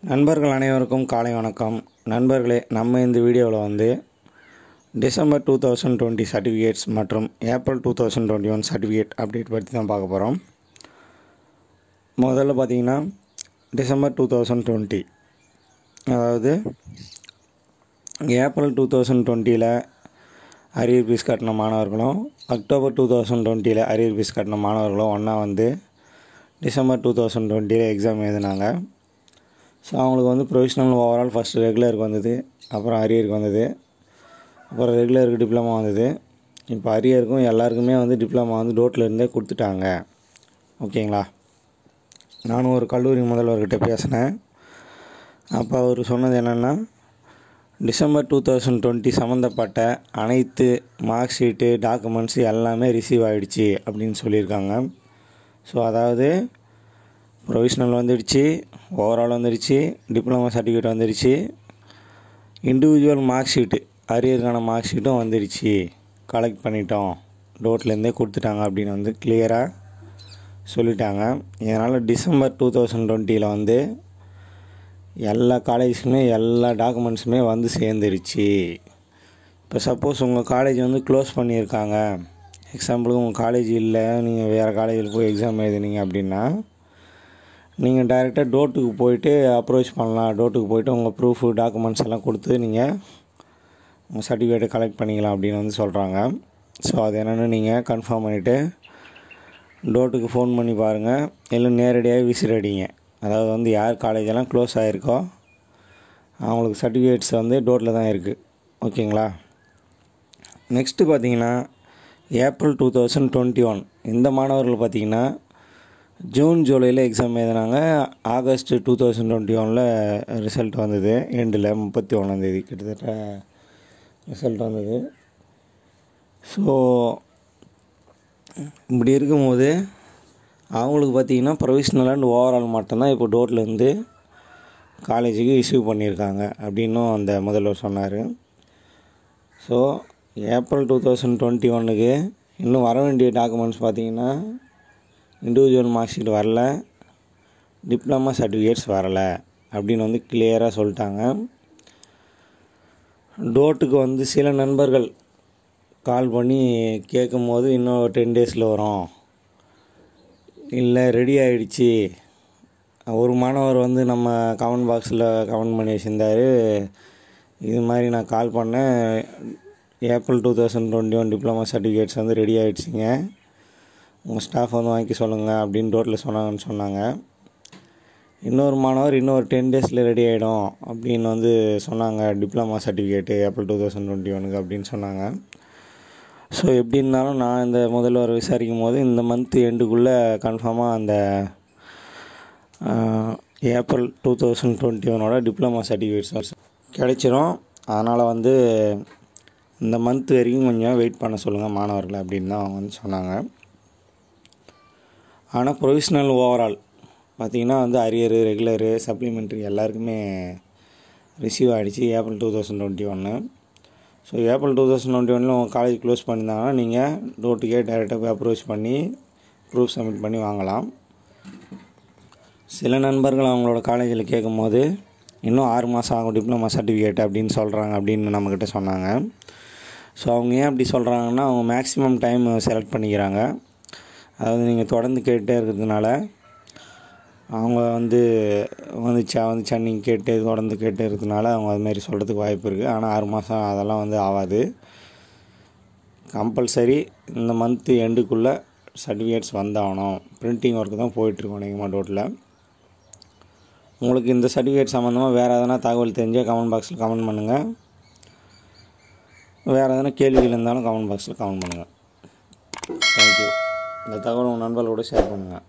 நண்பர்கள் அனைவருக்கும் காலை வணக்கம் நண்பர்களே நம்ம இந்த வீடியோவில் வந்து December two thousand twenty certificates மற்றும் April two thousand twenty one certificate update பற்றி தான் பார்க்க போகிறோம் முதல்ல பார்த்தீங்கன்னா டிசம்பர் டூ தௌசண்ட் டுவெண்ட்டி அதாவது ஏப்ரல் டூ தௌசண்ட் டுவெண்ட்டியில் அரியர் ஃபீஸ் கட்டின மாணவர்களும் அக்டோபர் டூ தௌசண்ட் டுவெண்ட்டியில் அரியர் ஃபீஸ் கட்டின மாணவர்களும் ஒன்றா வந்து டிசம்பர் டூ தௌசண்ட் டுவெண்ட்டியில் எக்ஸாம் எழுதினாங்க ஸோ அவங்களுக்கு வந்து ப்ரொவிஷ்னல் ஓவரால் ஃபஸ்ட்டு ரெகுலருக்கு வந்தது அப்புறம் அரியருக்கு வந்தது அப்புறம் ரெகுலருக்கு டிப்ளமா வந்தது இப்போ அரியருக்கும் எல்லாருக்குமே வந்து டிப்ளமா வந்து டோட்டில் இருந்தே கொடுத்துட்டாங்க ஓகேங்களா நானும் ஒரு கல்லூரி முதல்வர்கிட்ட பேசினேன் அப்போ அவர் சொன்னது என்னென்னா டிசம்பர் டூ தௌசண்ட் டுவெண்ட்டி சம்மந்தப்பட்ட அனைத்து மார்க் ஷீட்டு டாக்குமெண்ட்ஸ் எல்லாமே ரிசீவ் ஆகிடுச்சு அப்படின்னு சொல்லியிருக்காங்க ஸோ அதாவது ப்ரொவிஷ்னல் வந்துடுச்சு ஓவரால் வந்துடுச்சு டிப்ளமா சர்டிஃபிகேட் வந்துடுச்சு இண்டிவிஜுவல் மார்க் ஷீட்டு அரியருக்கான மார்க் ஷீட்டும் வந்துடுச்சு கலெக்ட் பண்ணிட்டோம் டோட்லேருந்தே கொடுத்துட்டாங்க அப்படின்னு வந்து கிளியராக சொல்லிட்டாங்க இதனால் டிசம்பர் டூ தௌசண்ட் டுவெண்ட்டியில் வந்து எல்லா காலேஜுக்குமே எல்லா டாக்குமெண்ட்ஸுமே வந்து சேர்ந்துருச்சு இப்போ சப்போஸ் உங்கள் காலேஜ் வந்து க்ளோஸ் பண்ணியிருக்காங்க எக்ஸாம்பிளுக்கு உங்கள் காலேஜ் இல்லை நீங்கள் வேறு காலேஜில் போய் எக்ஸாம் எழுதுனீங்க அப்படின்னா நீங்கள் டைரெக்டாக டோட்டுக்கு போயிட்டு அப்ரோச் பண்ணலாம் டோட்டுக்கு போயிட்டு உங்கள் ப்ரூஃபு டாக்குமெண்ட்ஸ் எல்லாம் கொடுத்து நீங்கள் உங்கள் சர்டிஃபிகேட்டை கலெக்ட் பண்ணிக்கலாம் அப்படின்னு வந்து சொல்கிறாங்க ஸோ அது என்னென்னு நீங்கள் கன்ஃபார்ம் பண்ணிவிட்டு டோட்டுக்கு ஃபோன் பண்ணி பாருங்கள் இல்லை நேரடியாக விசிட் அடிங்க அதாவது வந்து யார் காலேஜெல்லாம் க்ளோஸ் ஆகிருக்கோ அவங்களுக்கு சர்டிஃபிகேட்ஸ் வந்து டோட்டில் தான் இருக்குது ஓகேங்களா நெக்ஸ்ட்டு பார்த்தீங்கன்னா April two thousand twenty one இந்த மாணவர்கள் பார்த்தீங்கன்னா ஜூன் ஜூலையில் எக்ஸாம் எழுதினாங்க ஆகஸ்ட் டூ தௌசண்ட் டுவெண்ட்டி ஒனில் ரிசல்ட் வந்தது எண்டில் முப்பத்தி ஒன்றாந்தேதி கிட்டத்தட்ட ரிசல்ட் வந்தது ஸோ இப்படி இருக்கும்போது அவங்களுக்கு பார்த்தீங்கன்னா ப்ரொவிஷ்னல் அண்ட் ஓவரால் மட்டும்தான் இப்போ டோட்லேருந்து காலேஜுக்கு இஷ்யூ பண்ணியிருக்காங்க அப்படின்னும் அந்த முதல்வர் சொன்னார் so April two thousand twenty ஒன்னுக்கு இன்னும் வர வேண்டிய டாக்குமெண்ட்ஸ் பார்த்தீங்கன்னா இண்டிவிஜுவல் மார்க் ஷீட் வரல டிப்ளமா சர்டிஃபிகேட்ஸ் வரலை அப்படின்னு வந்து கிளியராக சொல்லிட்டாங்க டோட்டுக்கு வந்து சில நண்பர்கள் கால் பண்ணி கேட்கும் போது இன்னும் டென் டேஸில் வரும் இல்லை ரெடி ஆகிடுச்சி ஒரு மாணவர் வந்து நம்ம கமெண்ட் பாக்ஸில் கமெண்ட் பண்ணி வச்சுருந்தார் இது மாதிரி நான் கால் பண்ணேன் April two thousand twenty one diploma certificates வந்து ரெடி ஆகிடுச்சிங்க உங்கள் ஸ்டாஃப் வந்து வாங்கி சொல்லுங்கள் அப்படின்னு டோட்டில் சொன்னாங்கன்னு சொன்னாங்க இன்னொரு மாணவர் இன்னொரு டென் டேஸில் ரெடி ஆகிடும் அப்படின்னு வந்து சொன்னாங்க diploma certificate April two thousand twenty ஒனுக்கு அப்படின்னு சொன்னாங்க ஸோ எப்படி இருந்தாலும் நான் இந்த முதல்வர் விசாரிக்கும் போது இந்த மந்த் எண்டுக்குள்ளே கன்ஃபார்மாக அந்த ஏப்ரல் டூ தௌசண்ட் டுவெண்ட்டி ஒனோட டிப்ளமா சர்டிஃபிகேட்ஸ் கிடைச்சிரும் அதனால் வந்து இந்த மந்த் வரைக்கும் கொஞ்சம் வெயிட் பண்ண சொல்லுங்கள் மாணவர்களை அப்படின்னு தான் அவங்க வந்து சொன்னாங்க ஆனால் ப்ரொவிஷ்னல் ஓவரால் பார்த்திங்கன்னா வந்து அரியரு ரெகுலரு சப்ளிமெண்ட்ரி எல்லாருக்குமே ரிசீவ் ஆகிடுச்சு ஏப்ரல் டூ தௌசண்ட் டுவெண்ட்டி ஒன்று so April two thousand twenty ஒனில் உங்கள் காலேஜ் க்ளோஸ் பண்ணியிருந்தாங்கன்னா நீங்கள் டோட்டுக்கே டேரெக்டாக போய் அப்ரோச் பண்ணி ப்ரூஃப் சப்மிட் பண்ணி வாங்கலாம் சில நண்பர்கள் அவங்களோட காலேஜில் கேட்கும்போது இன்னும் ஆறு மாதம் ஆகும் டிப்ளமா சர்டிஃபிகேட் அப்படின்னு சொல்கிறாங்க அப்படின்னு நம்மக்கிட்ட சொன்னாங்க ஸோ அவங்க ஏன் அப்படி சொல்கிறாங்கன்னா அவங்க மேக்ஸிமம் டைம் செலக்ட் பண்ணிக்கிறாங்க அதாவது நீங்கள் தொடர்ந்து கேட்டே இருக்கிறதுனால அவங்க வந்து வந்துச்சா வந்துச்சா நீங்கள் கேட்டு தொடர்ந்து கேட்டு இருக்கிறதுனால அவங்க அதுமாரி சொல்கிறதுக்கு வாய்ப்பு இருக்குது ஆனால் ஆறு மாதம் அதெல்லாம் வந்து ஆகாது கம்பல்சரி இந்த மந்த்து எண்டுக்குள்ளே சர்டிஃபிகேட்ஸ் வந்தாகணும் ப்ரிண்டிங் ஒர்க்கு தான் போயிட்டுருக்கோம் நீங்கள் டோட்டில் உங்களுக்கு இந்த சர்டிஃபிகேட் சம்மந்தமாக வேறு எதனா தகவல் தெரிஞ்சால் கமெண்ட் பாக்ஸில் கமெண்ட் பண்ணுங்கள் வேறு எதனா கேள்விகள் இருந்தாலும் கமெண்ட் பாக்ஸில் கமெண்ட் பண்ணுங்கள் தேங்க்யூ இந்த தகவல் உங்கள் நண்பர்களோடு ஷேர் பண்ணுங்கள்